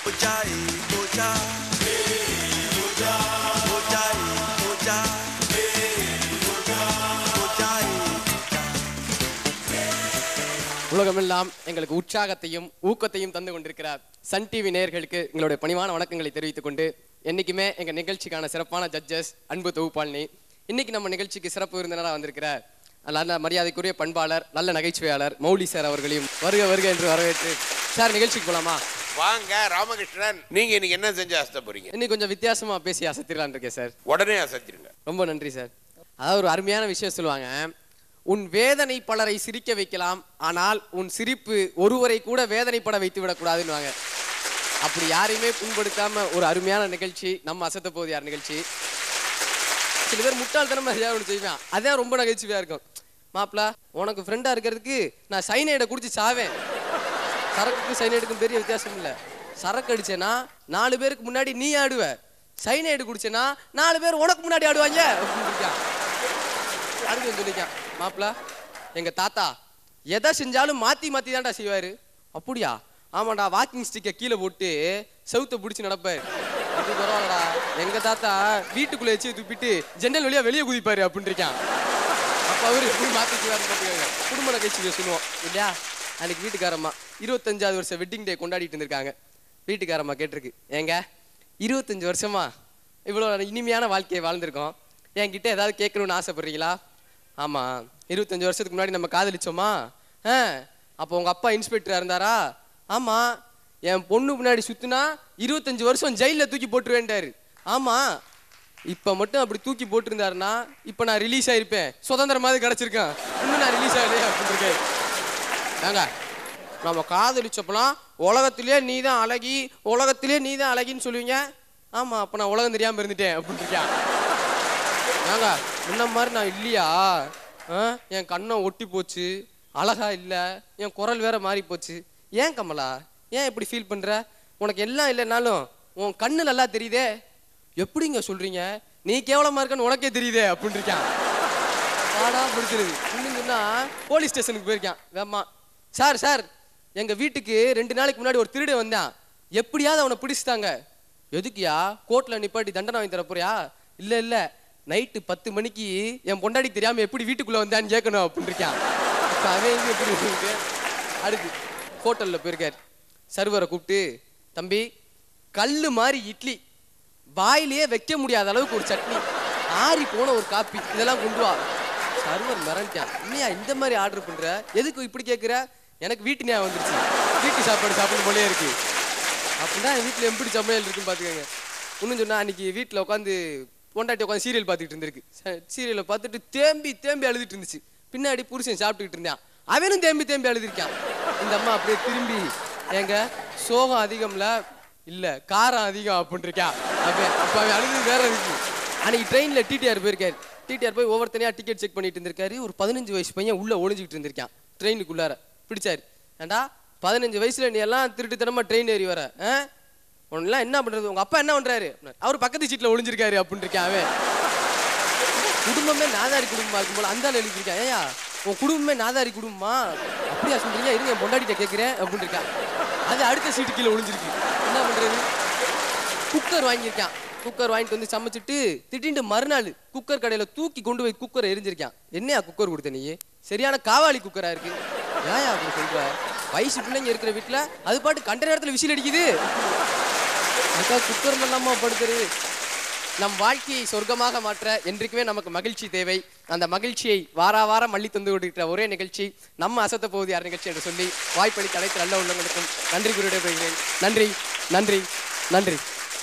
Ojai, oja. Oja, ojai, oja. Ojai. உலகமெல்லாம் எங்களுக்கு உற்சாகத்தையும் ஊக்கத்தையும் தந்து கொண்டிருக்கிறார் சன் டிவி நேயர்களுக்கு எங்களுடைய பணிவான வணக்கங்களை தெரிவித்துக் கொண்டு என்னைக்குமே எங்க நிகழ்ச்சிக்கான சிறப்பான ஜட்ஜஸ் அன்பு தொகுப்பாளினி இன்னைக்கு நம்ம நிகழ்ச்சிக்கு சிறப்பு விருந்தினராக வந்திருக்கிறார் நல்ல மரியாதைக்குரிய பண்பாளர் நல்ல நகைச்சுவையாளர் மௌலி சார் அவர்களையும் வருக வருக என்று வரவேற்று சார் நிகழ்ச்சிக்கு போலாமா வாங்க ராமகிருஷ்ணன் நீங்க இன்னைக்கு என்ன செஞ்சு அசத்த போறீங்க இன்னைக்கு கொஞ்சம் வித்தியாசமா பேசி அசத்திடலான் இருக்கேன் சார் உடனே அசத்திருங்க ரொம்ப நன்றி சார் அதாவது ஒரு அருமையான விஷயம் சொல்லுவாங்க உன் வேதனை பலரை சிரிக்க வைக்கலாம் ஆனால் உன் சிரிப்பு ஒருவரை கூட வேதனைப்பட வைத்து விடக்கூடாதுன்னுவாங்க அப்படி யாரையுமே புண்படுத்தாம ஒரு அருமையான நிகழ்ச்சி நம்ம அசத்த போகுது யார் நிகழ்ச்சி சில பேர் முட்டாள்தனமா ஏதாவது ஒன்று செய்வேன் அதான் ரொம்ப நகைச்சுவையா இருக்கும் மாப்பிள உனக்கு ஃப்ரெண்டா இருக்கிறதுக்கு நான் சைனைடை குடிச்சு சாவேன் சரக்குக்கும் சைனைடுக்கும் பெரிய வித்தியாசம் இல்ல சரக்கு அடிச்சேன்னா நாலு பேருக்கு முன்னாடி நீ ஆடுவ சைனைடு குடிச்சேன்னா நாலு பேர் உனக்கு முன்னாடி ஆடுவாங்க அப்படின்னு இருக்கான். அடுத்து வந்து சொல்லிக்கான் மாப்பிள எங்க தாத்தா எதை செஞ்சாலும் மாத்தி மாத்தி தான்டா செய்வாரு அப்படியா ஆமாடா வாக்கிங் ஸ்டிக்கை கீழே போட்டு செவுத்த பிடிச்சி நடப்பாரு அது பரவாயில்லடா எங்க தாத்தா வீட்டுக்குள்ள வச்சு துப்பிட்டு ஜன்னல் வழியா வெளியே குதிப்பாரு அப்படின்னு இருக்கான் அப்ப அவரு இப்படி மாத்திக்குவாரு பாத்துக்கோங்க குடும்ப நிகழ்ச்சியை சொல்லுவோம் இல்லையா அன்னைக்கு வீட்டுக்காரம்மா இருபத்தஞ்சாவது வருஷம் வெட்டிங் டே கொண்டாடிட்டு இருந்திருக்காங்க வீட்டுக்காரம்மா கேட்டிருக்கு ஏங்க இருபத்தஞ்சு வருஷமா இவ்வளோ இனிமையான வாழ்க்கையை வாழ்ந்திருக்கோம் என்கிட்ட ஏதாவது கேட்கணும்னு ஆசைப்படுறீங்களா ஆமா இருபத்தஞ்சு வருஷத்துக்கு முன்னாடி நம்ம காதலிச்சோமா ஆ அப்போ உங்க அப்பா இன்ஸ்பெக்டரா இருந்தாரா ஆமா என் பொண்ணு முன்னாடி சுத்துனா இருபத்தஞ்சு வருஷம் ஜெயில தூக்கி போட்டுருவேன்டாரு ஆமா இப்ப மட்டும் அப்படி தூக்கி போட்டிருந்தாருன்னா இப்ப நான் ரிலீஸ் ஆயிருப்பேன் சுதந்திரமாவது கிடைச்சிருக்கேன் இன்னும் நான் ரிலீஸ் ஆகலையே அப்படின்னு இருக்கேன் ஏங்க நம்ம காதலிச்சப்பலாம் உலகத்திலே நீ தான் அழகி உலகத்திலே நீ தான் அழகின்னு சொல்லுவீங்க ஆமா அப்ப நான் உலகம் தெரியாம இருந்துட்டேன் அப்படின்னு இருக்கியா ஏங்க முன்ன மாதிரி நான் இல்லையா ஆ? என் கண்ணம் ஒட்டி போச்சு அழகா இல்ல என் குரல் வேற மாறி போச்சு ஏன் கமலா ஏன் இப்படி ஃபீல் பண்ற உனக்கு எல்லாம் இல்லைனாலும் உன் கண்ணு நல்லா தெரியுதே எப்படிங்க சொல்றீங்க நீ கேவலமா இருக்கன்னு உனக்கே தெரியுதே அப்படின்னு இருக்கான் பாடா பிடிச்சிருது இன்னும் சொன்னா போலீஸ் ஸ்டேஷனுக்கு போயிருக்கான் வேமா சார் சார் எங்க வீட்டுக்கு ரெண்டு நாளைக்கு முன்னாடி ஒரு திருடன் வந்தான் எப்படியாவது அவனை பிடிச்சிட்டாங்க எதுக்குயா கோர்ட்ல நிப்பாட்டி தண்டனை வாங்கி தர போறியா இல்ல இல்ல நைட்டு பத்து மணிக்கு என் பொண்டாடி தெரியாம எப்படி வீட்டுக்குள்ள வந்தான்னு கேட்கணும் அப்படின்னு இருக்கான் அப்ப அவன் எங்க எப்படி இருக்கு அடுத்து ஹோட்டல்ல போயிருக்காரு சர்வரை கூப்பிட்டு தம்பி கல்லு மாதிரி இட்லி வாயிலேயே வைக்க முடியாத அளவுக்கு ஒரு சட்னி ஆறி போன ஒரு காப்பி இதெல்லாம் கொண்டு வா சர்வர் மிரண்டான் இல்லையா இந்த மாதிரி ஆர்டர் பண்ற எதுக்கு இப்படி கேட்குற எனக்கு வீட்டு ஞாபகம் வந்துருச்சு வீட்டு சாப்பாடு சாப்பிடும் போலே இருக்கு அப்படின்னா என் வீட்டில் எப்படி சமையல் இருக்குன்னு பார்த்துக்கோங்க இன்னும் சொன்னா அன்னைக்கு வீட்டில் உட்காந்து பொண்டாட்டி உட்காந்து சீரியல் பார்த்துக்கிட்டு இருந்திருக்கு சீரியலை பார்த்துட்டு தேம்பி தேம்பி அழுதுட்டு இருந்துச்சு பின்னாடி புருஷன் சாப்பிட்டுக்கிட்டு இருந்தான் அவனும் தேம்பி தேம்பி அழுதுருக்கான் இந்த அம்மா அப்படியே திரும்பி ஏங்க சோகம் அதிகம்ல இல்ல காரம் அதிகம் அப்படின்னு இருக்கா அப்ப அப்ப அவன் அழுது வேற இருக்கு அன்னைக்கு ட்ரெயின்ல டிடிஆர் போயிருக்காரு டிடிஆர் போய் ஒவ்வொருத்தனையா டிக்கெட் செக் பண்ணிட்டு இருந்திருக்காரு ஒரு பதினஞ்சு வயசு பையன் உள்ள ஒளிஞ்சுக்கிட்டு இருந்திருக்கான் ட்ரெயினுக்குள்ளார பிடிச்சாரு ஏண்டா பதினஞ்சு வயசுல நீ எல்லாம் திருட்டுத்தனமா ட்ரெயின் ஏறி வர ஆ? உன்னெல்லாம் என்ன பண்றது உங்க அப்பா என்ன பண்றாரு அப்படின்னாரு. அவர் பக்கத்து சீட்ல ஒளிஞ்சிருக்காரு அப்படின்னு இருக்கான் அவன் குடும்பமே நாதாரி குடும்பமா இருக்கும் போல அந்த ஆள் எழுதிருக்கேன் ஏயா உன் குடும்பமே நாதாரி குடும்பமா அப்படியா சொல்றீங்க இருங்க என் பொண்டாட்டிட்ட கேட்கிறேன் அப்படின்னு இருக்கான் அது அடுத்த சீட்டு கீழே ஒளிஞ்சிருக்கு என்ன பண்றது குக்கர் வாங்கியிருக்கான் குக்கர் வாங்கிட்டு வந்து சமைச்சிட்டு திடீர்னு மறுநாள் குக்கர் கடையில தூக்கி கொண்டு போய் குக்கரை எரிஞ்சிருக்கான் என்னையா குக்கர் கொடுத்த நீ சரியான காவாலி குக்கரா இருக்கு ஏயா அப்படி சொல்ற வயசு பிள்ளைங்க இருக்கிற வீட்டுல அது பாட்டு கண்ட நேரத்துல விசில் அடிக்குது அதுக்காக குக்கர் இல்லாம படுக்கிறது நம் வாழ்க்கையை சொர்க்கமாக மாற்ற என்றைக்குமே நமக்கு மகிழ்ச்சி தேவை அந்த மகிழ்ச்சியை வாரா வாரம் மல்லி தந்து கொண்டிருக்கிற ஒரே நிகழ்ச்சி நம்ம அசத்த போகுது யார் நிகழ்ச்சி என்று சொல்லி வாய்ப்பளித்த அனைத்து நல்ல உள்ளங்களுக்கும் நன்றி குறியிட போகிறேன் நன்றி நன்றி நன்றி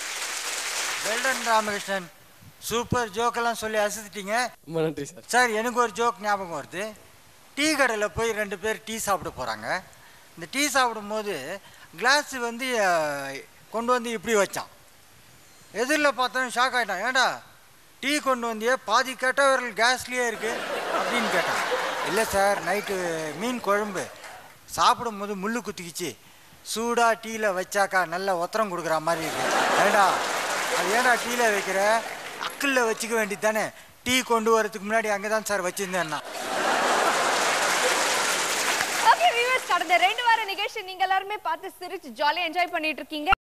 வெல்டன் ராமகிருஷ்ணன் சூப்பர் ஜோக்கெல்லாம் சொல்லி அசத்திட்டீங்க ரொம்ப நன்றி சார் சார் எனக்கு ஒரு ஜோக் ஞாபகம் வருது டீ கடையில் போய் ரெண்டு பேர் டீ சாப்பிட போகிறாங்க இந்த டீ சாப்பிடும்போது கிளாஸ் வந்து அஹ், கொண்டு வந்து இப்படி வச்சான் எதிரில் பார்த்தோன்னு ஷாக் ஆகிட்டான் ஏன்டா டீ கொண்டு வந்தியே பாதி கேட்டவர்கள் கேஸ்லேயே இருக்குது அப்படின்னு கேட்டான் இல்லை சார் நைட்டு மீன் குழம்பு சாப்பிடும்போது முள்ளு குத்திக்கிச்சு சூடாக டீயில் வச்சாக்கா நல்ல ஒத்தரம் கொடுக்குற மாதிரி இருக்கு ஏண்டா அது ஏன்டா டீயில் வைக்கிற அக்கிளில் வச்சுக்க வேண்டியது தானே டீ கொண்டு வரதுக்கு முன்னாடி அங்கே தான் சார் வச்சுருந்தேன்னா ஓகே வியூவர்ஸ் கடந்த ரெண்டு வார நிகழ்ச்சி நீங்க எல்லாருமே பார்த்து சிரிச்சு ஜாலியா என்ஜாய் பண்ணிட்டு இருக்கீங்க